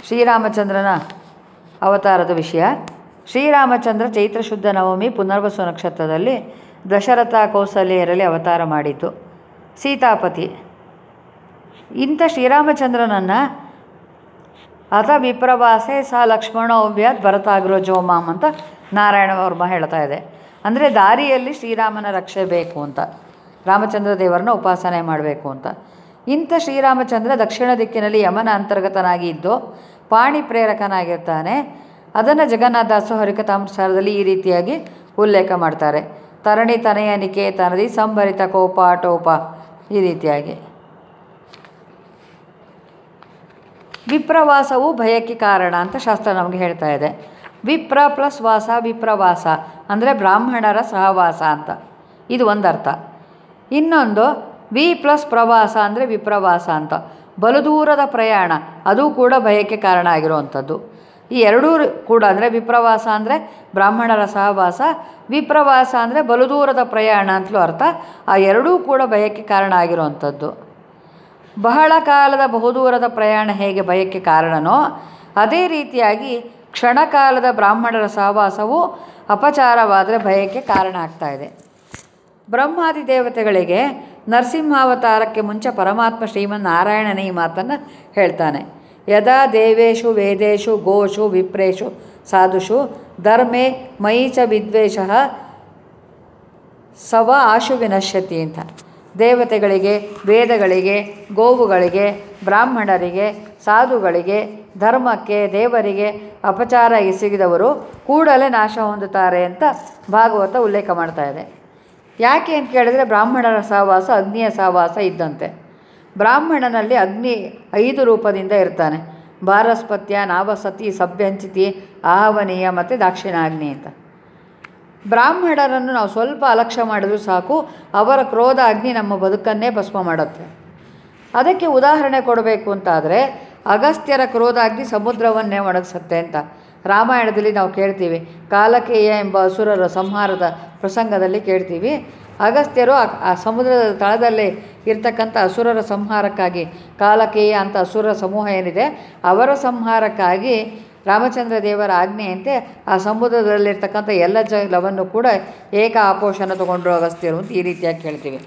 ಶ್ರೀರಾಮಚಂದ್ರನ ಅವತಾರದ ವಿಷಯ ಶ್ರೀರಾಮಚಂದ್ರ ಚೈತ್ರ ಶುದ್ಧ ನವಮಿ ಪುನರ್ವಸು ನಕ್ಷತ್ರದಲ್ಲಿ ದಶರಥ ಕೌಸಲ್ಯರಲ್ಲಿ ಅವತಾರ ಮಾಡಿತು ಸೀತಾಪತಿ ಇಂಥ ಶ್ರೀರಾಮಚಂದ್ರನನ್ನು ಅಥ ವಿಪ್ರವಾಸೆ ಸ ಲಕ್ಷ್ಮಣ ಅವ್ಯಾತ್ ಭರತಾಗ್ರೋ ಜೋಮಾಮ್ ಅಂತ ನಾರಾಯಣ ವರ್ಮ ಹೇಳ್ತಾ ಇದೆ ಅಂದರೆ ದಾರಿಯಲ್ಲಿ ಶ್ರೀರಾಮನ ರಕ್ಷೆ ಬೇಕು ಅಂತ ರಾಮಚಂದ್ರ ದೇವರನ್ನ ಉಪಾಸನೆ ಮಾಡಬೇಕು ಅಂತ ಇಂಥ ಶ್ರೀರಾಮಚಂದ್ರ ದಕ್ಷಿಣ ದಿಕ್ಕಿನಲ್ಲಿ ಯಮನ ಅಂತರ್ಗತನಾಗಿ ಇದ್ದು ಪಾಣಿ ಪ್ರೇರಕನಾಗಿರ್ತಾನೆ ಅದನ್ನು ಜಗನ್ನಾಥದಾಸು ಹರಿಕತಾಂಸಾರದಲ್ಲಿ ಈ ರೀತಿಯಾಗಿ ಉಲ್ಲೇಖ ಮಾಡ್ತಾರೆ ತರಣಿ ತನೆಯ ನಿಕೇತನದಿ ಸಂಭರಿತ ಕೋಪ ಟೋಪ ಈ ರೀತಿಯಾಗಿ ವಿಪ್ರವಾಸವು ಭಯಕ್ಕೆ ಕಾರಣ ಅಂತ ಶಾಸ್ತ್ರ ನಮಗೆ ಹೇಳ್ತಾ ಇದೆ ವಿಪ್ರ ಪ್ಲಸ್ ವಾಸ ವಿಪ್ರವಾಸ ಅಂದರೆ ಬ್ರಾಹ್ಮಣರ ಸಹವಾಸ ಅಂತ ಇದು ಒಂದರ್ಥ ಇನ್ನೊಂದು ವಿ ಪ್ಲಸ್ ಪ್ರವಾಸ ಅಂದರೆ ವಿಪ್ರವಾಸ ಅಂತ ಬಲು ದೂರದ ಪ್ರಯಾಣ ಅದು ಕೂಡ ಭಯಕ್ಕೆ ಕಾರಣ ಆಗಿರುವಂಥದ್ದು ಈ ಎರಡೂ ಕೂಡ ಅಂದರೆ ವಿಪ್ರವಾಸ ಅಂದರೆ ಬ್ರಾಹ್ಮಣರ ಸಹವಾಸ ವಿಪ್ರವಾಸ ಅಂದರೆ ಬಲು ದೂರದ ಪ್ರಯಾಣ ಅಂತಲೂ ಅರ್ಥ ಆ ಎರಡೂ ಕೂಡ ಭಯಕ್ಕೆ ಕಾರಣ ಆಗಿರುವಂಥದ್ದು ಬಹಳ ಕಾಲದ ಬಹುದೂರದ ಪ್ರಯಾಣ ಹೇಗೆ ಭಯಕ್ಕೆ ಕಾರಣನೋ ಅದೇ ರೀತಿಯಾಗಿ ಕ್ಷಣಕಾಲದ ಬ್ರಾಹ್ಮಣರ ಸಹವಾಸವು ಅಪಚಾರವಾದರೆ ಭಯಕ್ಕೆ ಕಾರಣ ಆಗ್ತಾ ಇದೆ ಬ್ರಹ್ಮಾದಿ ದೇವತೆಗಳಿಗೆ ನರಸಿಂಹಾವತಾರಕ್ಕೆ ಮುಂಚೆ ಪರಮಾತ್ಮ ಶ್ರೀಮನ್ನಾರಾಯಣನೇ ಈ ಮಾತನ್ನು ಹೇಳ್ತಾನೆ ಯದಾ ದೇವೇಶು ವೇದೇಶು ಗೋಷು ವಿಪ್ರೇಷು ಸಾಧುಷು ಧರ್ಮೇ ಮಯಿ ಚ ವಿದ್ವೇಷ ಸವ ಆಶು ವಿನಶ್ಯತಿ ಅಂತ ದೇವತೆಗಳಿಗೆ ವೇದಗಳಿಗೆ ಗೋವುಗಳಿಗೆ ಬ್ರಾಹ್ಮಣರಿಗೆ ಸಾಧುಗಳಿಗೆ ಧರ್ಮಕ್ಕೆ ದೇವರಿಗೆ ಅಪಚಾರ ಎಸಗಿದವರು ಕೂಡಲೇ ನಾಶ ಹೊಂದುತ್ತಾರೆ ಅಂತ ಭಾಗವತ ಉಲ್ಲೇಖ ಮಾಡ್ತಾ ಇದೆ ಯಾಕೆ ಅಂತ ಕೇಳಿದ್ರೆ ಬ್ರಾಹ್ಮಣರ ಸಹವಾಸ ಅಗ್ನಿಯ ಸಹವಾಸ ಇದ್ದಂತೆ ಬ್ರಾಹ್ಮಣನಲ್ಲಿ ಅಗ್ನಿ ಐದು ರೂಪದಿಂದ ಇರ್ತಾನೆ ಭಾರಸ್ಪತ್ಯ ನಾವಸತಿ ಸಭ್ಯಂಚಿತಿ ಆಹವನೀಯ ಮತ್ತು ದಾಕ್ಷಿಣಾಗ್ನಿ ಅಂತ ಬ್ರಾಹ್ಮಣರನ್ನು ನಾವು ಸ್ವಲ್ಪ ಅಲಕ್ಷ್ಯ ಮಾಡಿದ್ರೂ ಸಾಕು ಅವರ ಕ್ರೋಧ ಅಗ್ನಿ ನಮ್ಮ ಬದುಕನ್ನೇ ಭಸ್ಮ ಮಾಡುತ್ತೆ ಅದಕ್ಕೆ ಉದಾಹರಣೆ ಕೊಡಬೇಕು ಅಂತಾದರೆ ಅಗಸ್ತ್ಯರ ಕ್ರೋಧಾಗ್ನಿ ಸಮುದ್ರವನ್ನೇ ಒಣಗಿಸುತ್ತೆ ಅಂತ ರಾಮಾಯಣದಲ್ಲಿ ನಾವು ಕೇಳ್ತೀವಿ ಕಾಲಕೇಯ ಎಂಬ ಅಸುರರ ಸಂಹಾರದ ಪ್ರಸಂಗದಲ್ಲಿ ಕೇಳ್ತೀವಿ ಅಗಸ್ತ್ಯರು ಆ ಆ ಸಮುದ್ರದ ತಳದಲ್ಲಿ ಇರ್ತಕ್ಕಂಥ ಅಸುರರ ಸಂಹಾರಕ್ಕಾಗಿ ಕಾಲಕೇಯ ಅಂತ ಅಸುರರ ಸಮೂಹ ಏನಿದೆ ಅವರ ಸಂಹಾರಕ್ಕಾಗಿ ರಾಮಚಂದ್ರ ದೇವರ ಆಜ್ಞೆಯಂತೆ ಆ ಸಮುದ್ರದಲ್ಲಿರ್ತಕ್ಕಂಥ ಎಲ್ಲ ಜಲವನ್ನು ಕೂಡ ಏಕ ಆಪೋಷಣ ತಗೊಂಡ್ರು ಅಗಸ್ತ್ಯರು ಅಂತ ಈ ರೀತಿಯಾಗಿ ಕೇಳ್ತೀವಿ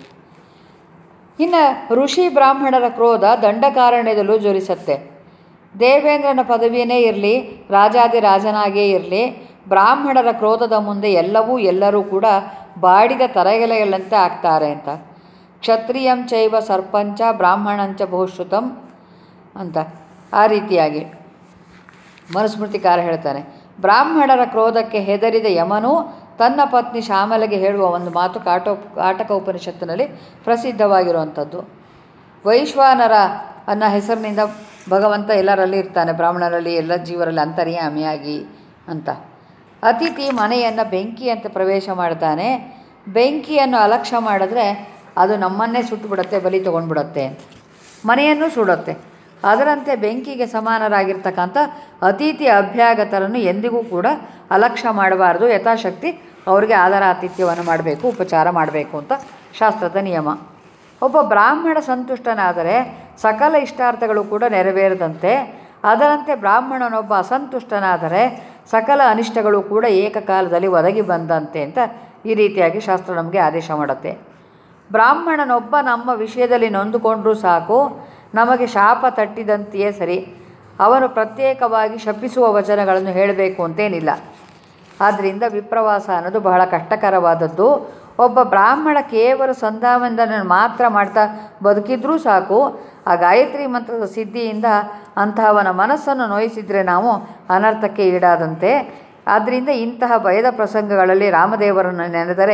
ಇನ್ನು ಋಷಿ ಬ್ರಾಹ್ಮಣರ ಕ್ರೋಧ ದಂಡಕಾರಣ್ಯದಲ್ಲೂ ಜ್ವಲಿಸುತ್ತೆ ದೇವೇಂದ್ರನ ಪದವಿಯೇ ಇರಲಿ ರಾಜಾದಿರಾಜನಾಗೇ ಇರಲಿ ಬ್ರಾಹ್ಮಣರ ಕ್ರೋಧದ ಮುಂದೆ ಎಲ್ಲವೂ ಎಲ್ಲರೂ ಕೂಡ ಬಾಡಿದ ತರಗೆಲೆಗಳಂತೆ ಆಗ್ತಾರೆ ಅಂತ ಕ್ಷತ್ರಿಯಂ ಚೈವ ಸರ್ಪಂಚ ಬ್ರಾಹ್ಮಣಂಚ ಬಹುಶ್ರುತಂ ಅಂತ ಆ ರೀತಿಯಾಗಿ ಮನುಸ್ಮೃತಿಕಾರ ಹೇಳ್ತಾನೆ ಬ್ರಾಹ್ಮಣರ ಕ್ರೋಧಕ್ಕೆ ಹೆದರಿದ ಯಮನು ತನ್ನ ಪತ್ನಿ ಶ್ಯಾಮಲೆಗೆ ಹೇಳುವ ಒಂದು ಮಾತು ಕಾಟೋ ಕಾಟಕ ಉಪನಿಷತ್ತಿನಲ್ಲಿ ಪ್ರಸಿದ್ಧವಾಗಿರುವಂಥದ್ದು ವೈಶ್ವಾನರ ಅನ್ನೋ ಹೆಸರಿನಿಂದ ಭಗವಂತ ಎಲ್ಲರಲ್ಲಿ ಇರ್ತಾನೆ ಬ್ರಾಹ್ಮಣರಲ್ಲಿ ಎಲ್ಲ ಜೀವರಲ್ಲಿ ಅಂತರ್ಯಾಮಿಯಾಗಿ ಅಂತ ಅತಿಥಿ ಮನೆಯನ್ನು ಬೆಂಕಿಯಂತೆ ಪ್ರವೇಶ ಮಾಡ್ತಾನೆ ಬೆಂಕಿಯನ್ನು ಅಲಕ್ಷ್ಯ ಮಾಡಿದ್ರೆ ಅದು ನಮ್ಮನ್ನೇ ಸುಟ್ಟುಬಿಡುತ್ತೆ ಬಲಿ ತೊಗೊಂಡ್ಬಿಡುತ್ತೆ ಅಂತ ಮನೆಯನ್ನು ಸುಡುತ್ತೆ ಅದರಂತೆ ಬೆಂಕಿಗೆ ಸಮಾನರಾಗಿರ್ತಕ್ಕಂಥ ಅತಿಥಿ ಅಭ್ಯಾಗತರನ್ನು ಎಂದಿಗೂ ಕೂಡ ಅಲಕ್ಷ್ಯ ಮಾಡಬಾರ್ದು ಯಥಾಶಕ್ತಿ ಅವರಿಗೆ ಆದರ ಆತಿಥ್ಯವನ್ನು ಮಾಡಬೇಕು ಉಪಚಾರ ಮಾಡಬೇಕು ಅಂತ ಶಾಸ್ತ್ರದ ನಿಯಮ ಒಬ್ಬ ಬ್ರಾಹ್ಮಣ ಸಂತುಷ್ಟನಾದರೆ ಸಕಲ ಇಷ್ಟಾರ್ಥಗಳು ಕೂಡ ನೆರವೇರದಂತೆ ಅದರಂತೆ ಬ್ರಾಹ್ಮಣನೊಬ್ಬ ಅಸಂತುಷ್ಟನಾದರೆ ಸಕಲ ಅನಿಷ್ಟಗಳು ಕೂಡ ಏಕಕಾಲದಲ್ಲಿ ಒದಗಿ ಬಂದಂತೆ ಅಂತ ಈ ರೀತಿಯಾಗಿ ಶಾಸ್ತ್ರ ನಮಗೆ ಆದೇಶ ಮಾಡುತ್ತೆ ಬ್ರಾಹ್ಮಣನೊಬ್ಬ ನಮ್ಮ ವಿಷಯದಲ್ಲಿ ನೊಂದುಕೊಂಡ್ರೂ ಸಾಕು ನಮಗೆ ಶಾಪ ತಟ್ಟಿದಂತೆಯೇ ಸರಿ ಅವನು ಪ್ರತ್ಯೇಕವಾಗಿ ಶಪಿಸುವ ವಚನಗಳನ್ನು ಹೇಳಬೇಕು ಅಂತೇನಿಲ್ಲ ಆದ್ದರಿಂದ ವಿಪ್ರವಾಸ ಅನ್ನೋದು ಬಹಳ ಕಷ್ಟಕರವಾದದ್ದು ಒಬ್ಬ ಬ್ರಾಹ್ಮಣ ಕೇವಲ ಸಂಧಾವಂದನ ಮಾತ್ರ ಮಾಡ್ತಾ ಬದುಕಿದ್ರೂ ಸಾಕು ಆ ಗಾಯತ್ರಿ ಮಂತ್ರದ ಸಿದ್ಧಿಯಿಂದ ಅಂತಹವನ ಮನಸ್ಸನ್ನು ನೋಯಿಸಿದರೆ ನಾವು ಅನರ್ಥಕ್ಕೆ ಈಡಾದಂತೆ ಆದ್ದರಿಂದ ಇಂತಹ ಭಯದ ಪ್ರಸಂಗಗಳಲ್ಲಿ ರಾಮದೇವರನ್ನು ನೆನೆದರೆ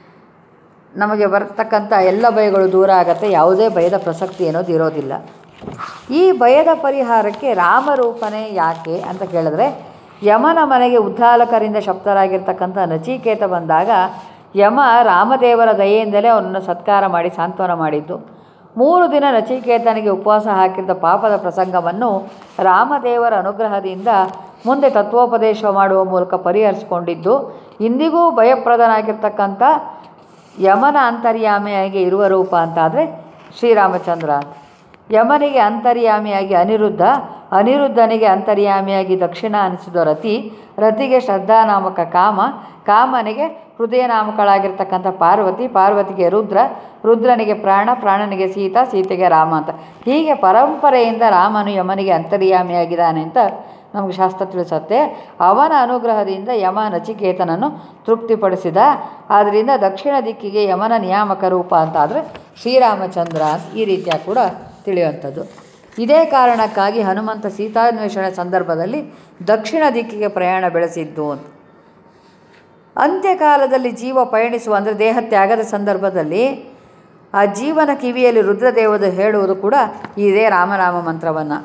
ನಮಗೆ ಬರ್ತಕ್ಕಂಥ ಎಲ್ಲ ಭಯಗಳು ದೂರ ಆಗತ್ತೆ ಯಾವುದೇ ಭಯದ ಪ್ರಸಕ್ತಿ ಅನ್ನೋದು ಇರೋದಿಲ್ಲ ಈ ಭಯದ ಪರಿಹಾರಕ್ಕೆ ರಾಮರೂಪನೇ ಯಾಕೆ ಅಂತ ಕೇಳಿದ್ರೆ ಯಮನ ಮನೆಗೆ ಉದ್ದಾಲಕರಿಂದ ಶಬ್ದರಾಗಿರ್ತಕ್ಕಂಥ ನಚಿಕೇತ ಬಂದಾಗ ಯಮ ರಾಮದೇವರ ದಯೆಯಿಂದಲೇ ಅವನನ್ನು ಸತ್ಕಾರ ಮಾಡಿ ಸಾಂತ್ವನ ಮಾಡಿದ್ದು ಮೂರು ದಿನ ನಚಿಕೇತನಿಗೆ ಉಪವಾಸ ಹಾಕಿದ್ದ ಪಾಪದ ಪ್ರಸಂಗವನ್ನು ರಾಮದೇವರ ಅನುಗ್ರಹದಿಂದ ಮುಂದೆ ತತ್ವೋಪದೇಶ ಮಾಡುವ ಮೂಲಕ ಪರಿಹರಿಸಿಕೊಂಡಿದ್ದು ಇಂದಿಗೂ ಭಯಪ್ರದನಾಗಿರ್ತಕ್ಕಂಥ ಯಮನ ಅಂತರ್ಯಾಮಿಯಾಗಿ ಇರುವ ರೂಪ ಅಂತಾದರೆ ಶ್ರೀರಾಮಚಂದ್ರ ಅಂತ ಯಮನಿಗೆ ಅಂತರ್ಯಾಮಿಯಾಗಿ ಅನಿರುದ್ಧ ಅನಿರುದ್ಧನಿಗೆ ಅಂತರ್ಯಾಮಿಯಾಗಿ ದಕ್ಷಿಣ ಅನಿಸಿದ ರತಿ ರತಿಗೆ ಶ್ರದ್ಧಾ ನಾಮಕ ಕಾಮ ಕಾಮನಿಗೆ ಹೃದಯ ನಾಮಕಳಾಗಿರ್ತಕ್ಕಂಥ ಪಾರ್ವತಿ ಪಾರ್ವತಿಗೆ ರುದ್ರ ರುದ್ರನಿಗೆ ಪ್ರಾಣ ಪ್ರಾಣನಿಗೆ ಸೀತಾ ಸೀತೆಗೆ ರಾಮ ಅಂತ ಹೀಗೆ ಪರಂಪರೆಯಿಂದ ರಾಮನು ಯಮನಿಗೆ ಅಂತರ್ಯಾಮಿಯಾಗಿದ್ದಾನೆ ಅಂತ ನಮಗೆ ಶಾಸ್ತ್ರ ತಿಳಿಸುತ್ತೆ ಅವನ ಅನುಗ್ರಹದಿಂದ ಯಮ ನಚಿಕೇತನನ್ನು ತೃಪ್ತಿಪಡಿಸಿದ ಆದ್ದರಿಂದ ದಕ್ಷಿಣ ದಿಕ್ಕಿಗೆ ಯಮನ ನಿಯಾಮಕ ರೂಪ ಅಂತ ಆದರೆ ಶ್ರೀರಾಮಚಂದ್ರ ಅಂತ ಈ ರೀತಿಯಾಗಿ ಕೂಡ ತಿಳಿಯುವಂಥದ್ದು ಇದೇ ಕಾರಣಕ್ಕಾಗಿ ಹನುಮಂತ ಸೀತಾನ್ವೇಷಣೆ ಸಂದರ್ಭದಲ್ಲಿ ದಕ್ಷಿಣ ದಿಕ್ಕಿಗೆ ಪ್ರಯಾಣ ಬೆಳೆಸಿದ್ದು ಅಂತ ಅಂತ್ಯಕಾಲದಲ್ಲಿ ಜೀವ ಪಯಣಿಸುವ ಅಂದರೆ ದೇಹ ತ್ಯಾಗದ ಸಂದರ್ಭದಲ್ಲಿ ಆ ಜೀವನ ಕಿವಿಯಲ್ಲಿ ರುದ್ರದೇವದ ಹೇಳುವುದು ಕೂಡ ಇದೇ ರಾಮನಾಮ ಮಂತ್ರವನ್ನು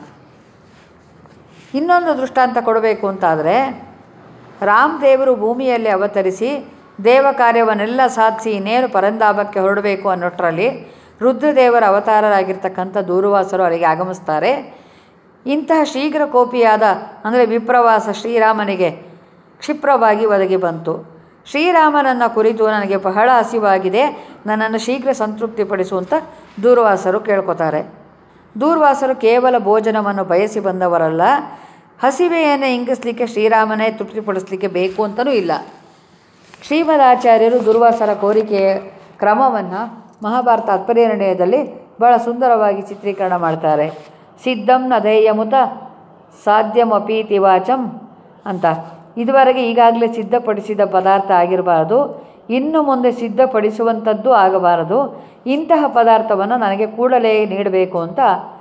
ಇನ್ನೊಂದು ದೃಷ್ಟಾಂತ ಕೊಡಬೇಕು ಅಂತಾದರೆ ರಾಮದೇವರು ಭೂಮಿಯಲ್ಲಿ ಅವತರಿಸಿ ದೇವ ಕಾರ್ಯವನ್ನೆಲ್ಲ ಸಾಧಿಸಿ ಇನ್ನೇನು ಪರಂದಾಭಕ್ಕೆ ಹೊರಡಬೇಕು ಅನ್ನೋಷ್ಟರಲ್ಲಿ ರುದ್ರದೇವರ ಅವತಾರರಾಗಿರ್ತಕ್ಕಂಥ ದೂರ್ವಾಸರು ಅಲ್ಲಿಗೆ ಆಗಮಿಸ್ತಾರೆ ಇಂತಹ ಶೀಘ್ರ ಕೋಪಿಯಾದ ಅಂದರೆ ವಿಪ್ರವಾಸ ಶ್ರೀರಾಮನಿಗೆ ಕ್ಷಿಪ್ರವಾಗಿ ಒದಗಿ ಬಂತು ಶ್ರೀರಾಮನನ್ನು ಕುರಿತು ನನಗೆ ಬಹಳ ಹಸಿವಾಗಿದೆ ನನ್ನನ್ನು ಶೀಘ್ರ ಸಂತೃಪ್ತಿಪಡಿಸುವಂತ ದೂರ್ವಾಸರು ಕೇಳ್ಕೊತಾರೆ ದೂರ್ವಾಸರು ಕೇವಲ ಭೋಜನವನ್ನು ಬಯಸಿ ಬಂದವರಲ್ಲ ಹಸಿವೆಯನ್ನು ಇಂಗಿಸ್ಲಿಕ್ಕೆ ಶ್ರೀರಾಮನೇ ತೃಪ್ತಿಪಡಿಸಲಿಕ್ಕೆ ಬೇಕು ಅಂತಲೂ ಇಲ್ಲ ಶ್ರೀಮದಾಚಾರ್ಯರು ದುರ್ವಾಸರ ಕೋರಿಕೆಯ ಕ್ರಮವನ್ನು ಮಹಾಭಾರತ ಅತ್ಪರಿನಿರ್ಣಯದಲ್ಲಿ ಬಹಳ ಸುಂದರವಾಗಿ ಚಿತ್ರೀಕರಣ ಮಾಡ್ತಾರೆ ಸಿದ್ಧಂ ನಧೇಯಮುತ ಸಾಧ್ಯವಪೀತಿ ವಾಚಂ ಅಂತ ಇದುವರೆಗೆ ಈಗಾಗಲೇ ಸಿದ್ಧಪಡಿಸಿದ ಪದಾರ್ಥ ಆಗಿರಬಾರದು ಇನ್ನು ಮುಂದೆ ಸಿದ್ಧಪಡಿಸುವಂಥದ್ದು ಆಗಬಾರದು ಇಂತಹ ಪದಾರ್ಥವನ್ನು ನನಗೆ ಕೂಡಲೇ ನೀಡಬೇಕು ಅಂತ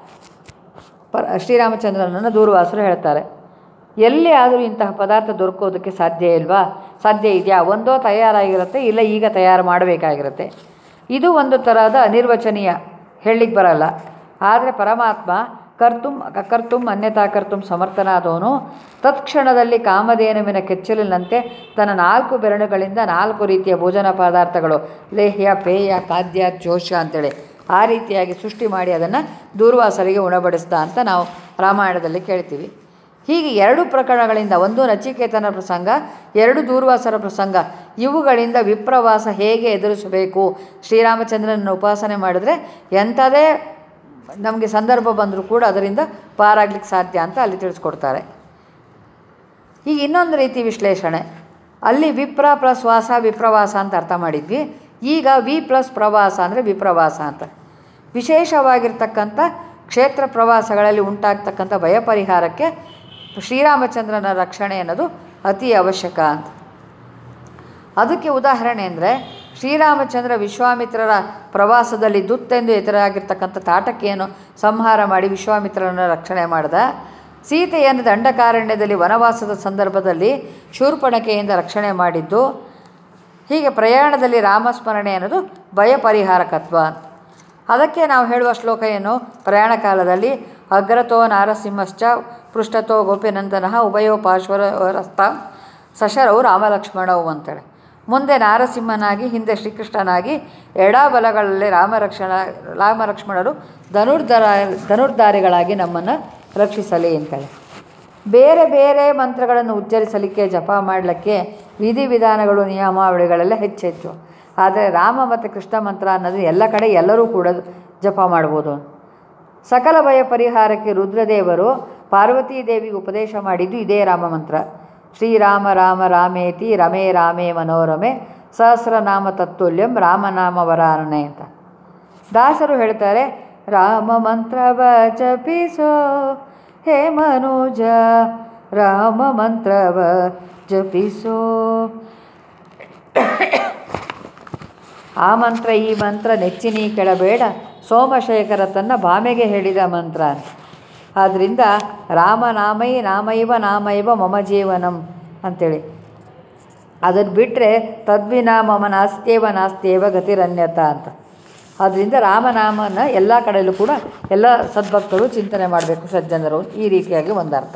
ಪ ಶ್ರೀರಾಮಚಂದ್ರನನ್ನು ದೂರ್ವಾಸರು ಹೇಳ್ತಾರೆ ಎಲ್ಲಿ ಆದರೂ ಇಂತಹ ಪದಾರ್ಥ ದೊರಕೋದಕ್ಕೆ ಸಾಧ್ಯ ಇಲ್ವಾ ಸಾಧ್ಯ ಇದೆಯಾ ಒಂದೋ ತಯಾರಾಗಿರುತ್ತೆ ಇಲ್ಲ ಈಗ ತಯಾರು ಮಾಡಬೇಕಾಗಿರುತ್ತೆ ಇದು ಒಂದು ಥರದ ಅನಿರ್ವಚನೀಯ ಹೇಳಲಿಕ್ಕೆ ಬರಲ್ಲ ಆದರೆ ಪರಮಾತ್ಮ ಕರ್ತುಂ ಅಕರ್ತುಂ ಅನ್ಯತಾ ಕರ್ತುಂ ಸಮರ್ಥನಾದವನು ತತ್ಕ್ಷಣದಲ್ಲಿ ಕಾಮಧೇನುವಿನ ಕೆಚ್ಚಲಿನಂತೆ ತನ್ನ ನಾಲ್ಕು ಬೆರಳುಗಳಿಂದ ನಾಲ್ಕು ರೀತಿಯ ಭೋಜನ ಪದಾರ್ಥಗಳು ಲೇಹ್ಯ ಪೇಯ ಖಾದ್ಯ ಜೋಶ ಅಂತೇಳಿ ಆ ರೀತಿಯಾಗಿ ಸೃಷ್ಟಿ ಮಾಡಿ ಅದನ್ನು ದೂರ್ವಾಸರಿಗೆ ಉಣಬಡಿಸ್ದ ಅಂತ ನಾವು ರಾಮಾಯಣದಲ್ಲಿ ಕೇಳ್ತೀವಿ ಹೀಗೆ ಎರಡು ಪ್ರಕರಣಗಳಿಂದ ಒಂದು ನಚಿಕೇತನ ಪ್ರಸಂಗ ಎರಡು ದೂರ್ವಾಸರ ಪ್ರಸಂಗ ಇವುಗಳಿಂದ ವಿಪ್ರವಾಸ ಹೇಗೆ ಎದುರಿಸಬೇಕು ಶ್ರೀರಾಮಚಂದ್ರನನ್ನು ಉಪಾಸನೆ ಮಾಡಿದ್ರೆ ಎಂಥದೇ ನಮಗೆ ಸಂದರ್ಭ ಬಂದರೂ ಕೂಡ ಅದರಿಂದ ಪಾರಾಗ್ಲಿಕ್ಕೆ ಸಾಧ್ಯ ಅಂತ ಅಲ್ಲಿ ತಿಳಿಸ್ಕೊಡ್ತಾರೆ ಈಗ ಇನ್ನೊಂದು ರೀತಿ ವಿಶ್ಲೇಷಣೆ ಅಲ್ಲಿ ವಿಪ್ರ ಪ್ಲಸ್ ವಾಸ ವಿಪ್ರವಾಸ ಅಂತ ಅರ್ಥ ಮಾಡಿದ್ವಿ ಈಗ ವಿ ಪ್ಲಸ್ ಪ್ರವಾಸ ಅಂದರೆ ವಿಪ್ರವಾಸ ಅಂತ ವಿಶೇಷವಾಗಿರ್ತಕ್ಕಂಥ ಕ್ಷೇತ್ರ ಪ್ರವಾಸಗಳಲ್ಲಿ ಉಂಟಾಗ್ತಕ್ಕಂಥ ಭಯ ಪರಿಹಾರಕ್ಕೆ ಶ್ರೀರಾಮಚಂದ್ರನ ರಕ್ಷಣೆ ಅನ್ನೋದು ಅತಿ ಅವಶ್ಯಕ ಅಂತ ಅದಕ್ಕೆ ಉದಾಹರಣೆ ಅಂದರೆ ಶ್ರೀರಾಮಚಂದ್ರ ವಿಶ್ವಾಮಿತ್ರರ ಪ್ರವಾಸದಲ್ಲಿ ದುತ್ತೆಂದು ಎದುರಾಗಿರ್ತಕ್ಕಂಥ ತಾಟಕಿಯನ್ನು ಸಂಹಾರ ಮಾಡಿ ವಿಶ್ವಾಮಿತ್ರರನ್ನು ರಕ್ಷಣೆ ಮಾಡಿದ ಸೀತೆಯನ್ನು ದಂಡಕಾರಣ್ಯದಲ್ಲಿ ವನವಾಸದ ಸಂದರ್ಭದಲ್ಲಿ ಶೂರ್ಪಣಕೆಯಿಂದ ರಕ್ಷಣೆ ಮಾಡಿದ್ದು ಹೀಗೆ ಪ್ರಯಾಣದಲ್ಲಿ ರಾಮಸ್ಮರಣೆ ಅನ್ನೋದು ಭಯ ಪರಿಹಾರಕತ್ವ ಅದಕ್ಕೆ ನಾವು ಹೇಳುವ ಶ್ಲೋಕ ಏನು ಪ್ರಯಾಣ ಕಾಲದಲ್ಲಿ ಅಗ್ರತೋ ನಾರಸಿಂಹಶ್ಚ ಪೃಷ್ಠತೋ ಗೋಪಿನಂದನಃ ಉಭಯೋ ಪಾರ್ಶ್ವರಸ್ಥ ಸಶರವು ರಾಮಲಕ್ಷ್ಮಣವು ಅಂತೇಳಿ ಮುಂದೆ ನಾರಸಿಂಹನಾಗಿ ಹಿಂದೆ ಶ್ರೀಕೃಷ್ಣನಾಗಿ ಎಡಬಲಗಳಲ್ಲಿ ರಾಮರಕ್ಷಣ ರಾಮಲಕ್ಷ್ಮಣರು ಧನುರ್ಧರ ಧನುರ್ಧಾರಿಗಳಾಗಿ ನಮ್ಮನ್ನು ರಕ್ಷಿಸಲಿ ಅಂತೇಳಿ ಬೇರೆ ಬೇರೆ ಮಂತ್ರಗಳನ್ನು ಉಚ್ಚರಿಸಲಿಕ್ಕೆ ಜಪ ಮಾಡಲಿಕ್ಕೆ ವಿಧಿವಿಧಾನಗಳು ನಿಯಮಾವಳಿಗಳೆಲ್ಲ ಹೆಚ್ಚೆಚ್ಚು ಆದರೆ ರಾಮ ಮತ್ತು ಕೃಷ್ಣ ಮಂತ್ರ ಅನ್ನೋದು ಎಲ್ಲ ಕಡೆ ಎಲ್ಲರೂ ಕೂಡ ಜಪ ಮಾಡ್ಬೋದು ಸಕಲ ಭಯ ಪರಿಹಾರಕ್ಕೆ ರುದ್ರದೇವರು ಪಾರ್ವತೀ ದೇವಿಗೆ ಉಪದೇಶ ಮಾಡಿದ್ದು ಇದೇ ರಾಮ ಮಂತ್ರ ಶ್ರೀರಾಮ ರಾಮ ರಾಮೇತಿ ರಮೇ ರಾಮೇ ಮನೋರಮೆ ಸಹಸ್ರನಾಮ ತತ್ತುಲ್ಯಂ ರಾಮನಾಮ ವರಾನನೆ ಅಂತ ದಾಸರು ಹೇಳ್ತಾರೆ ರಾಮ ಮಂತ್ರವ ಜಪಿಸೋ ಹೇ ಮನೋಜ ರಾಮ ಮಂತ್ರವ ಜಪಿಸೋ ಆ ಮಂತ್ರ ಈ ಮಂತ್ರ ನೆಚ್ಚಿನಿ ಕೆಳಬೇಡ ಸೋಮಶೇಖರ ತನ್ನ ಭಾಮೆಗೆ ಹೇಳಿದ ಮಂತ್ರ ಅಂತ ಆದ್ದರಿಂದ ರಾಮನಾಮೈ ನಾಮೈವ ನಾಮೈವ ಮಮ ಜೀವನಂ ಅಂಥೇಳಿ ಅದನ್ನು ಬಿಟ್ಟರೆ ತದ್ವಿನ ಮಮ ನಾಸ್ತ್ಯೇವ ನಾಸ್ತ್ಯೇವ ಗತಿರನ್ಯತ ಅಂತ ಆದ್ದರಿಂದ ರಾಮನಾಮನ ಎಲ್ಲ ಕಡೆಯಲ್ಲೂ ಕೂಡ ಎಲ್ಲ ಸದ್ಭಕ್ತರು ಚಿಂತನೆ ಮಾಡಬೇಕು ಸಜ್ಜನರು ಈ ರೀತಿಯಾಗಿ ಒಂದು ಅರ್ಥ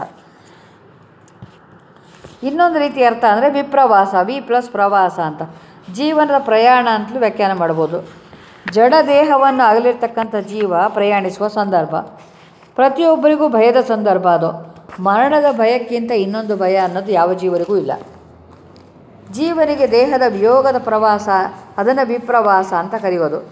ಇನ್ನೊಂದು ರೀತಿ ಅರ್ಥ ಅಂದರೆ ವಿಪ್ರವಾಸ ವಿ ಪ್ಲಸ್ ಪ್ರವಾಸ ಅಂತ ಜೀವನದ ಪ್ರಯಾಣ ಅಂತಲೂ ವ್ಯಾಖ್ಯಾನ ಮಾಡ್ಬೋದು ಜಡ ದೇಹವನ್ನು ಅಗಲಿರ್ತಕ್ಕಂಥ ಜೀವ ಪ್ರಯಾಣಿಸುವ ಸಂದರ್ಭ ಪ್ರತಿಯೊಬ್ಬರಿಗೂ ಭಯದ ಸಂದರ್ಭ ಅದು ಮರಣದ ಭಯಕ್ಕಿಂತ ಇನ್ನೊಂದು ಭಯ ಅನ್ನೋದು ಯಾವ ಜೀವರಿಗೂ ಇಲ್ಲ ಜೀವನಿಗೆ ದೇಹದ ವಿಯೋಗದ ಪ್ರವಾಸ ಅದನ್ನು ವಿಪ್ರವಾಸ ಅಂತ ಕರೆಯೋದು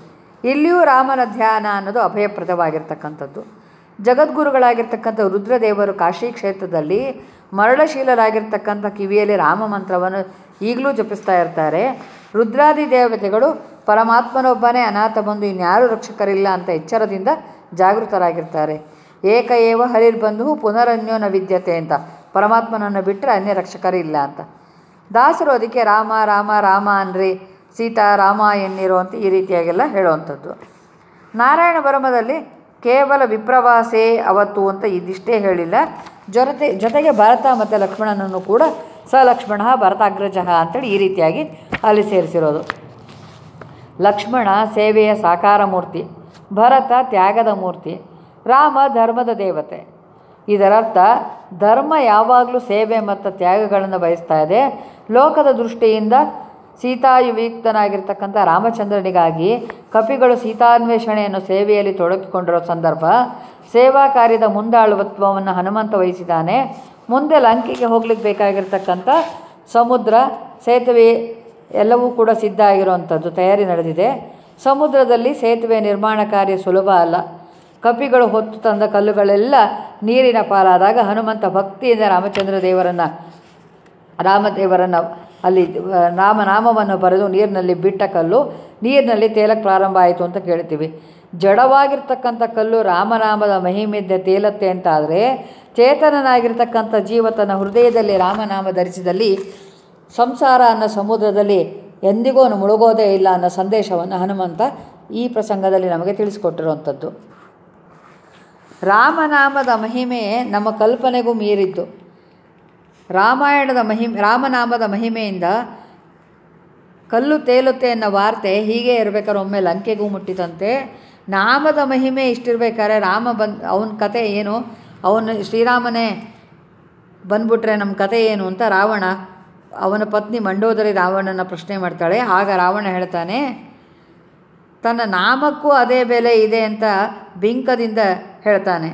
ಇಲ್ಲಿಯೂ ರಾಮನ ಧ್ಯಾನ ಅನ್ನೋದು ಅಭಯಪ್ರದವಾಗಿರ್ತಕ್ಕಂಥದ್ದು ಜಗದ್ಗುರುಗಳಾಗಿರ್ತಕ್ಕಂಥ ರುದ್ರದೇವರು ಕಾಶಿ ಕ್ಷೇತ್ರದಲ್ಲಿ ಮರಳಶೀಲರಾಗಿರ್ತಕ್ಕಂಥ ಕಿವಿಯಲ್ಲಿ ರಾಮ ಮಂತ್ರವನ್ನು ಈಗಲೂ ಜಪಿಸ್ತಾ ಇರ್ತಾರೆ ರುದ್ರಾದಿ ದೇವತೆಗಳು ಪರಮಾತ್ಮನೊಬ್ಬನೇ ಅನಾಥ ಬಂದು ಇನ್ಯಾರೂ ರಕ್ಷಕರಿಲ್ಲ ಅಂತ ಎಚ್ಚರದಿಂದ ಜಾಗೃತರಾಗಿರ್ತಾರೆ ಏಕ ಏವ ಹರಿರ್ಬಂಧು ಪುನರನ್ಯೋ ನ ವಿದ್ಯತೆ ಅಂತ ಪರಮಾತ್ಮನನ್ನು ಬಿಟ್ಟರೆ ಅನ್ಯ ರಕ್ಷಕರಿಲ್ಲ ಅಂತ ದಾಸರು ಅದಕ್ಕೆ ರಾಮ ರಾಮ ರಾಮ ಅನ್ರಿ ಸೀತಾ ರಾಮ ಎನ್ನಿರೋ ಅಂತ ಈ ರೀತಿಯಾಗೆಲ್ಲ ಹೇಳುವಂಥದ್ದು ನಾರಾಯಣ ಬರಮದಲ್ಲಿ ಕೇವಲ ವಿಪ್ರವಾಸೇ ಅವತ್ತು ಅಂತ ಇದಿಷ್ಟೇ ಹೇಳಿಲ್ಲ ಜೊತೆ ಜೊತೆಗೆ ಭರತ ಮತ್ತು ಲಕ್ಷ್ಮಣನನ್ನು ಕೂಡ ಸ ಲಕ್ಷ್ಮಣ ಭರತಾಗ್ರಜ ಅಂತೇಳಿ ಈ ರೀತಿಯಾಗಿ ಅಲ್ಲಿ ಸೇರಿಸಿರೋದು ಲಕ್ಷ್ಮಣ ಸೇವೆಯ ಸಾಕಾರ ಮೂರ್ತಿ ಭರತ ತ್ಯಾಗದ ಮೂರ್ತಿ ರಾಮ ಧರ್ಮದ ದೇವತೆ ಇದರರ್ಥ ಧರ್ಮ ಯಾವಾಗಲೂ ಸೇವೆ ಮತ್ತು ತ್ಯಾಗಗಳನ್ನು ಬಯಸ್ತಾ ಇದೆ ಲೋಕದ ದೃಷ್ಟಿಯಿಂದ ಸೀತಾಯುಕ್ತನಾಗಿರ್ತಕ್ಕಂಥ ರಾಮಚಂದ್ರನಿಗಾಗಿ ಕಪಿಗಳು ಸೀತಾನ್ವೇಷಣೆಯನ್ನು ಸೇವೆಯಲ್ಲಿ ತೊಡಗಿಕೊಂಡಿರೋ ಸಂದರ್ಭ ಸೇವಾ ಕಾರ್ಯದ ಮುಂದಾಳುವತ್ವವನ್ನು ಹನುಮಂತ ವಹಿಸಿದ್ದಾನೆ ಮುಂದೆ ಲಂಕೆಗೆ ಹೋಗ್ಲಿಕ್ಕೆ ಬೇಕಾಗಿರ್ತಕ್ಕಂಥ ಸಮುದ್ರ ಸೇತುವೆ ಎಲ್ಲವೂ ಕೂಡ ಸಿದ್ಧ ಆಗಿರುವಂಥದ್ದು ತಯಾರಿ ನಡೆದಿದೆ ಸಮುದ್ರದಲ್ಲಿ ಸೇತುವೆ ನಿರ್ಮಾಣ ಕಾರ್ಯ ಸುಲಭ ಅಲ್ಲ ಕಪಿಗಳು ಹೊತ್ತು ತಂದ ಕಲ್ಲುಗಳೆಲ್ಲ ನೀರಿನ ಪಾಲಾದಾಗ ಹನುಮಂತ ಭಕ್ತಿಯಿಂದ ರಾಮಚಂದ್ರ ದೇವರನ್ನು ರಾಮದೇವರನ್ನು ಅಲ್ಲಿ ಆ, ರಾಮನಾಮವನ್ನು ಬರೆದು ನೀರಿನಲ್ಲಿ ಬಿಟ್ಟ ಕಲ್ಲು ನೀರಿನಲ್ಲಿ ತೇಲಕ್ಕೆ ಪ್ರಾರಂಭ ಆಯಿತು ಅಂತ ಕೇಳ್ತೀವಿ ಜಡವಾಗಿರ್ತಕ್ಕಂಥ ಕಲ್ಲು ರಾಮನಾಮದ ಮಹಿಮೆದ್ದೆ ತೇಲತ್ತೆ ಅಂತ ಆದರೆ ಚೇತನನಾಗಿರ್ತಕ್ಕಂಥ ಜೀವ ತನ್ನ ಹೃದಯದಲ್ಲಿ ರಾಮನಾಮ ಧರಿಸಿದಲ್ಲಿ ಸಂಸಾರ ಅನ್ನೋ ಸಮುದ್ರದಲ್ಲಿ ಎಂದಿಗೂ ಅವನು ಮುಳುಗೋದೇ ಇಲ್ಲ ಅನ್ನೋ ಸಂದೇಶವನ್ನು ಹನುಮಂತ ಈ ಪ್ರಸಂಗದಲ್ಲಿ ನಮಗೆ ತಿಳಿಸ್ಕೊಟ್ಟಿರುವಂಥದ್ದು ರಾಮನಾಮದ ಮಹಿಮೆ ನಮ್ಮ ಕಲ್ಪನೆಗೂ ಮೀರಿದ್ದು ರಾಮಾಯಣದ ಮಹಿಮೆ ರಾಮನಾಮದ ಮಹಿಮೆಯಿಂದ ಕಲ್ಲು ತೇಲುತ್ತೆ ಅನ್ನೋ ವಾರ್ತೆ ಹೀಗೆ ಇರಬೇಕಾದ್ರೆ ಒಮ್ಮೆ ಲಂಕೆಗೂ ಮುಟ್ಟಿತಂತೆ ನಾಮದ ಮಹಿಮೆ ಇಷ್ಟಿರ್ಬೇಕಾದ್ರೆ ರಾಮ ಬಂದು ಅವನ ಕತೆ ಏನು ಅವನು ಶ್ರೀರಾಮನೇ ಬಂದ್ಬಿಟ್ರೆ ನಮ್ಮ ಕತೆ ಏನು ಅಂತ ರಾವಣ ಅವನ ಪತ್ನಿ ಮಂಡೋದರಿ ರಾವಣನ ಪ್ರಶ್ನೆ ಮಾಡ್ತಾಳೆ ಆಗ ರಾವಣ ಹೇಳ್ತಾನೆ ತನ್ನ ನಾಮಕ್ಕೂ ಅದೇ ಬೆಲೆ ಇದೆ ಅಂತ ಬಿಂಕದಿಂದ ಹೇಳ್ತಾನೆ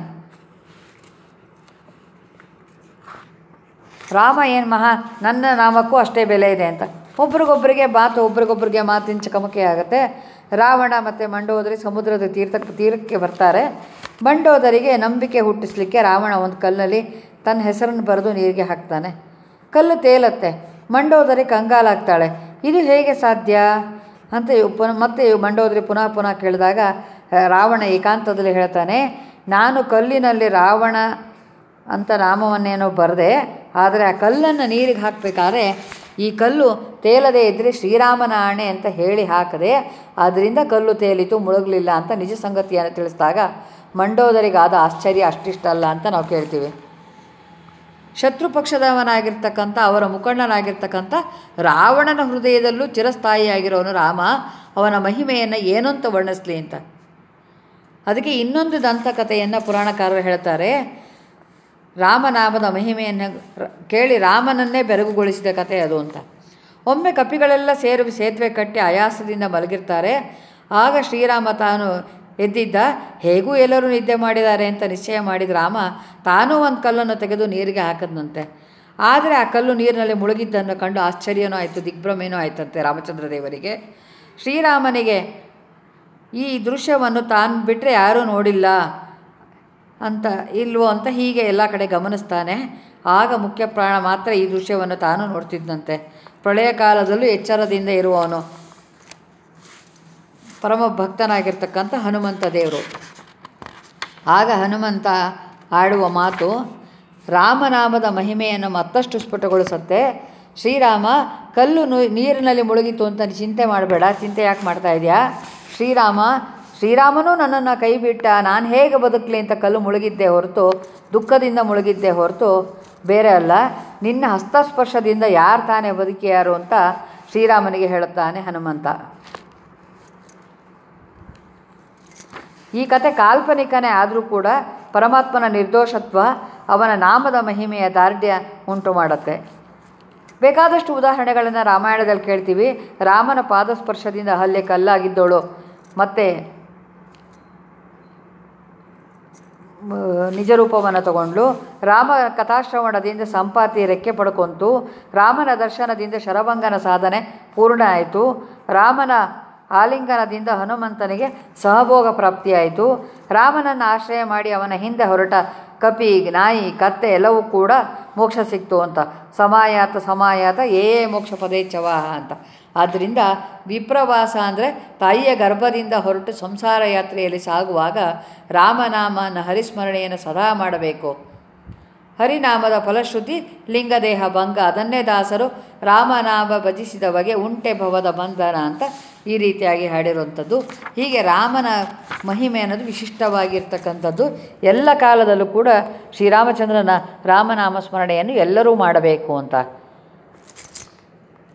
ರಾಮ ಏನು ಮಹಾ ನನ್ನ ನಾಮಕ್ಕೂ ಅಷ್ಟೇ ಬೆಲೆ ಇದೆ ಅಂತ ಒಬ್ರಿಗೊಬ್ಬರಿಗೆ ಮಾತು ಒಬ್ರಿಗೊಬ್ಬರಿಗೆ ಮಾತಿನ ಚಕಮಕಿ ಆಗುತ್ತೆ ರಾವಣ ಮತ್ತು ಮಂಡೋದರಿ ಸಮುದ್ರದ ತೀರ್ಥ ತೀರಕ್ಕೆ ಬರ್ತಾರೆ ಮಂಡೋದರಿಗೆ ನಂಬಿಕೆ ಹುಟ್ಟಿಸ್ಲಿಕ್ಕೆ ರಾವಣ ಒಂದು ಕಲ್ಲಲ್ಲಿ ತನ್ನ ಹೆಸರನ್ನು ಬರೆದು ನೀರಿಗೆ ಹಾಕ್ತಾನೆ ಕಲ್ಲು ತೇಲತ್ತೆ ಮಂಡೋದರಿ ಕಂಗಾಲಾಗ್ತಾಳೆ ಇದು ಹೇಗೆ ಸಾಧ್ಯ ಅಂತ ಇವ್ ಪುನಃ ಮತ್ತೆ ಇವ್ ಮಂಡೋದರಿ ಪುನಃ ಪುನಃ ಕೇಳಿದಾಗ ಆ, ರಾವಣ ಏಕಾಂತದಲ್ಲಿ ಹೇಳ್ತಾನೆ ನಾನು ಕಲ್ಲಿನಲ್ಲಿ ರಾವಣ ಅಂತ ನಾಮವನ್ನೇನೋ ಬರೆದೆ ಆದರೆ ಆ ಕಲ್ಲನ್ನು ನೀರಿಗೆ ಹಾಕಬೇಕಾದ್ರೆ ಈ ಕಲ್ಲು ತೇಲದೇ ಇದ್ದರೆ ಶ್ರೀರಾಮನ ಆಣೆ ಅಂತ ಹೇಳಿ ಹಾಕದೆ ಆದ್ದರಿಂದ ಕಲ್ಲು ತೇಲಿತು ಮುಳುಗಲಿಲ್ಲ ಅಂತ ನಿಜ ಸಂಗತಿಯನ್ನು ತಿಳಿಸಿದಾಗ ಮಂಡೋದರಿಗಾದ ಆಶ್ಚರ್ಯ ಅಷ್ಟಿಷ್ಟಲ್ಲ ಅಂತ ನಾವು ಕೇಳ್ತೀವಿ ಶತ್ರು ಪಕ್ಷದವನಾಗಿರ್ತಕ್ಕಂಥ ಅವರ ಮುಖಂಡನಾಗಿರ್ತಕ್ಕಂಥ ರಾವಣನ ಹೃದಯದಲ್ಲೂ ಚಿರಸ್ಥಾಯಿಯಾಗಿರೋನು ರಾಮ ಅವನ ಮಹಿಮೆಯನ್ನು ಏನು ಅಂತ ವರ್ಣಿಸ್ಲಿ ಅಂತ ಅದಕ್ಕೆ ಇನ್ನೊಂದು ದಂತಕಥೆಯನ್ನು ಪುರಾಣಕಾರರು ಹೇಳ್ತಾರೆ ರಾಮನಾಮದ ಮಹಿಮೆಯನ್ನು ರ- ಕೇಳಿ ರಾಮನನ್ನೇ ಬೆರಗುಗೊಳಿಸಿದ ಕಥೆ ಅದು ಅಂತ ಒಮ್ಮೆ ಕಪಿಗಳೆಲ್ಲ ಸೇರಿ ಸೇತುವೆ ಕಟ್ಟಿ ಆಯಾಸದಿಂದ ಮಲಗಿರ್ತಾರೆ ಆಗ ಶ್ರೀರಾಮ ತಾನು ಎದ್ದಿದ್ದ ಹೇಗೂ ಎಲ್ಲರೂ ನಿದ್ದೆ ಮಾಡಿದ್ದಾರೆ ಅಂತ ನಿಶ್ಚಯ ಮಾಡಿದ ರಾಮ ತಾನೂ ಒಂದು ಕಲ್ಲನ್ನು ತೆಗೆದು ನೀರಿಗೆ ಹಾಕದ್ನಂತೆ ಆದರೆ ಆ ಕಲ್ಲು ನೀರಿನಲ್ಲಿ ಮುಳುಗಿದ್ದನ್ನು ಕಂಡು ಆಶ್ಚರ್ಯನೂ ಆಯಿತು ದಿಗ್ಭ್ರಮೇನೂ ಆಯ್ತಂತೆ ರಾಮಚಂದ್ರ ದೇವರಿಗೆ ಶ್ರೀರಾಮನಿಗೆ ಈ ದೃಶ್ಯವನ್ನು ತಾನು ಬಿಟ್ಟರೆ ಯಾರೂ ನೋಡಿಲ್ಲ ಅಂತ ಇಲ್ವೋ ಅಂತ ಹೀಗೆ ಎಲ್ಲ ಕಡೆ ಗಮನಿಸ್ತಾನೆ ಆಗ ಮುಖ್ಯ ಪ್ರಾಣ ಮಾತ್ರ ಈ ದೃಶ್ಯವನ್ನು ತಾನು ನೋಡ್ತಿದ್ದಂತೆ ಪ್ರಳಯ ಕಾಲದಲ್ಲೂ ಎಚ್ಚರದಿಂದ ಇರುವವನು ಪರಮ ಭಕ್ತನಾಗಿರ್ತಕ್ಕಂಥ ಹನುಮಂತ ದೇವರು ಆಗ ಹನುಮಂತ ಆಡುವ ಮಾತು ರಾಮನಾಮದ ಮಹಿಮೆಯನ್ನು ಮತ್ತಷ್ಟು ಸ್ಫುಟಗೊಳಿಸುತ್ತೆ ಶ್ರೀರಾಮ ಕಲ್ಲು ನು- ನೀರಿನಲ್ಲಿ ಮುಳುಗಿತು ಅಂತ ನೀ ಚಿಂತೆ ಮಾಡಬೇಡ ಚಿಂತೆ ಯಾಕೆ ಮಾಡ್ತಾ ಇದೆಯಾ ಶ್ರೀರಾಮ ಶ್ರೀರಾಮನೂ ನನ್ನನ್ನು ಕೈ ಬಿಟ್ಟ ನಾನು ಹೇಗೆ ಬದುಕಲಿ ಅಂತ ಕಲ್ಲು ಮುಳುಗಿದ್ದೆ ಹೊರತು ದುಃಖದಿಂದ ಮುಳುಗಿದ್ದೆ ಹೊರತು ಬೇರೆ ಅಲ್ಲ ನಿನ್ನ ಹಸ್ತಸ್ಪರ್ಶದಿಂದ ಯಾರು ತಾನೇ ಬದುಕಿಯಾರು ಅಂತ ಶ್ರೀರಾಮನಿಗೆ ಹೇಳುತ್ತಾನೆ ಹನುಮಂತ ಈ ಕತೆ ಕಾಲ್ಪನಿಕನೇ ಆದರೂ ಕೂಡ ಪರಮಾತ್ಮನ ನಿರ್ದೋಷತ್ವ ಅವನ ನಾಮದ ಮಹಿಮೆಯ ದಾರ್ಢ್ಯ ಉಂಟು ಮಾಡುತ್ತೆ ಬೇಕಾದಷ್ಟು ಉದಾಹರಣೆಗಳನ್ನು ರಾಮಾಯಣದಲ್ಲಿ ಕೇಳ್ತೀವಿ ರಾಮನ ಪಾದಸ್ಪರ್ಶದಿಂದ ಹಲ್ಲೆ ಕಲ್ಲಾಗಿದ್ದವಳು ಮತ್ತು ಮ, ನಿಜ ರೂಪವನ್ನು ತಗೊಂಡ್ಲು ರಾಮ ಕಥಾಶ್ರವಣದಿಂದ ಸಂಪಾತಿ ರೆಕ್ಕೆ ಪಡ್ಕೊಂತು ರಾಮನ ದರ್ಶನದಿಂದ ಶರಭಂಗನ ಸಾಧನೆ ಪೂರ್ಣ ಆಯಿತು ರಾಮನ ಆಲಿಂಗನದಿಂದ ಹನುಮಂತನಿಗೆ ಸಹಭೋಗ ಪ್ರಾಪ್ತಿಯಾಯಿತು ರಾಮನನ್ನು ಆಶ್ರಯ ಮಾಡಿ ಅವನ ಹಿಂದೆ ಹೊರಟ ಕಪಿ ನಾಯಿ ಕತ್ತೆ ಎಲ್ಲವೂ ಕೂಡ ಮೋಕ್ಷ ಸಿಕ್ತು ಅಂತ ಸಮಾಯಾತ ಸಮಾಯಾತ ಏ ಮೋಕ್ಷ ಪದೇಚ್ಛವಾಹ ಅಂತ ಆದ್ದರಿಂದ ವಿಪ್ರವಾಸ ಅಂದರೆ ತಾಯಿಯ ಗರ್ಭದಿಂದ ಹೊರಟು ಸಂಸಾರ ಯಾತ್ರೆಯಲ್ಲಿ ಸಾಗುವಾಗ ರಾಮನಾಮನ ಹರಿಸ್ಮರಣೆಯನ್ನು ಸದಾ ಮಾಡಬೇಕು ಹರಿನಾಮದ ಫಲಶ್ರುತಿ ಲಿಂಗದೇಹ ಭಂಗ ಅದನ್ನೇ ದಾಸರು ರಾಮನಾಮ ಭಜಿಸಿದ ಬಗೆ ಉಂಟೆ ಭವದ ಬಂಧನ ಅಂತ ಈ ರೀತಿಯಾಗಿ ಹಾಡಿರುವಂಥದ್ದು ಹೀಗೆ ರಾಮನ ಮಹಿಮೆ ಅನ್ನೋದು ವಿಶಿಷ್ಟವಾಗಿರ್ತಕ್ಕಂಥದ್ದು ಎಲ್ಲ ಕಾಲದಲ್ಲೂ ಕೂಡ ಶ್ರೀರಾಮಚಂದ್ರನ ರಾಮನಾಮ ಸ್ಮರಣೆಯನ್ನು ಎಲ್ಲರೂ ಮಾಡಬೇಕು ಅಂತ